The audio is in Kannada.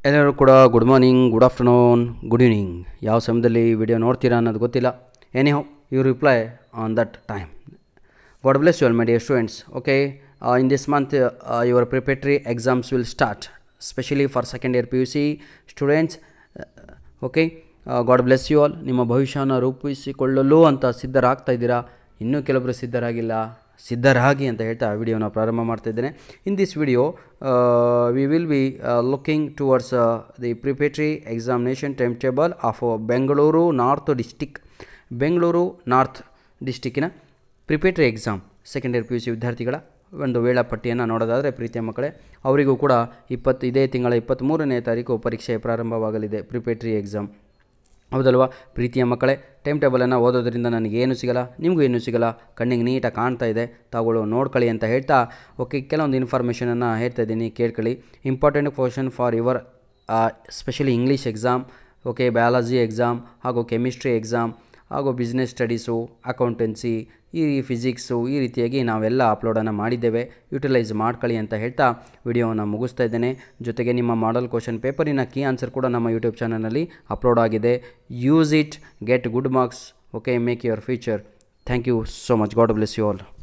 ಎಲ್ಲರೂ ಕೂಡ good morning good afternoon good evening ಯಾವ ಸಮಯದಲ್ಲಿ ವಿಡಿಯೋ ನೋಡ್ತೀರಾ ಅನ್ನೋದು ಗೊತ್ತಿಲ್ಲ any how you reply on that time God bless you all my dear students okay in this month your preparatory exams will start specially for second year P U C students okay God bless you all ನಿಮ್ಮ ಭವಿಷ್ಯನ ರೂಪಿಸಿಕೊಳ್ಳಲು ಅಂತ ಸಿದ್ಧರಾಗ್ತಾ ಇದ್ದೀರಾ ಇನ್ನೂ ಕೆಲವೊಬ್ಬರು ಸಿದ್ಧರಾಗಿಲ್ಲ ಸಿದ್ಧರಾಗಿ ಅಂತ ಹೇಳ್ತಾ ವಿಡಿಯೋನ ಪ್ರಾರಂಭ ಮಾಡ್ತಾ ಇದ್ದೇನೆ in this video we will be looking towards the preparatory examination time table of Bengaluru north district Bengaluru north ಡಿಸ್ಟಿಕ್ಕಿನ preparatory exam second year P U C ವಿದ್ಯಾರ್ಥಿಗಳ ಒಂದು ವೇಳಾಪಟ್ಟಿಯನ್ನು ನೋಡೋದಾದರೆ ಪ್ರೀತಿಯ ಮಕ್ಕಳೇ ಅವರಿಗೂ ಕೂಡ ಇಪ್ಪತ್ತು ಇದೇ ತಿಂಗಳ ಇಪ್ಪತ್ತ್ಮೂರನೇ ತಾರೀಕು ಪರೀಕ್ಷೆ ಪ್ರಾರಂಭವಾಗಲಿದೆ ಪ್ರಿಪೇಟರಿ ಎಕ್ಸಾಮ್ ಹೌದಲ್ವಾ ಪ್ರೀತಿಯ ಮಕ್ಕಳೇ ಟೈಮ್ ಟೇಬಲನ್ನು ಓದೋದ್ರಿಂದ ನನಗೇನು ಸಿಗಲ್ಲ ನಿಮಗೂ ಏನೂ ಸಿಗಲ್ಲ ಕಣ್ಣಿಗೆ ನೀಟಾಗಿ ಕಾಣ್ತಾ ಇದೆ ತಾವುಗಳು ನೋಡ್ಕೊಳ್ಳಿ ಅಂತ ಹೇಳ್ತಾ ಓಕೆ ಕೆಲವೊಂದು ಇನ್ಫಾರ್ಮೇಷನನ್ನು ಹೇಳ್ತಾ ಇದ್ದೀನಿ ಕೇಳ್ಕೊಳ್ಳಿ important question for your specially English exam okay biology exam ಹಾಗೂ ಕೆಮಿಸ್ಟ್ರಿ ಎಕ್ಸಾಮ್ ಹಾಗೂ ಬಿಸ್ನೆಸ್ ಸ್ಟಡೀಸು ಅಕೌಂಟೆನ್ಸಿ ಈ ಫಿಸಿಕ್ಸು ಈ ರೀತಿಯಾಗಿ ನಾವೆಲ್ಲ ಅಪ್ಲೋಡನ್ನು ಮಾಡಿದ್ದೇವೆ ಯುಟಿಲೈಸ್ ಮಾಡ್ಕೊಳ್ಳಿ ಅಂತ ಹೇಳ್ತಾ ವಿಡಿಯೋವನ್ನು ಮುಗಿಸ್ತಾ ಇದ್ದೇನೆ ಜೊತೆಗೆ ನಿಮ್ಮ ಮಾಡಲ್ ಕ್ವಶನ್ ಪೇಪರಿನ ಕೀ ಆನ್ಸರ್ ಕೂಡ ನಮ್ಮ ಯೂಟ್ಯೂಬ್ ಚಾನಲ್ನಲ್ಲಿ ಅಪ್ಲೋಡ್ ಆಗಿದೆ use it get good marks okay make your future thank you so much God bless you all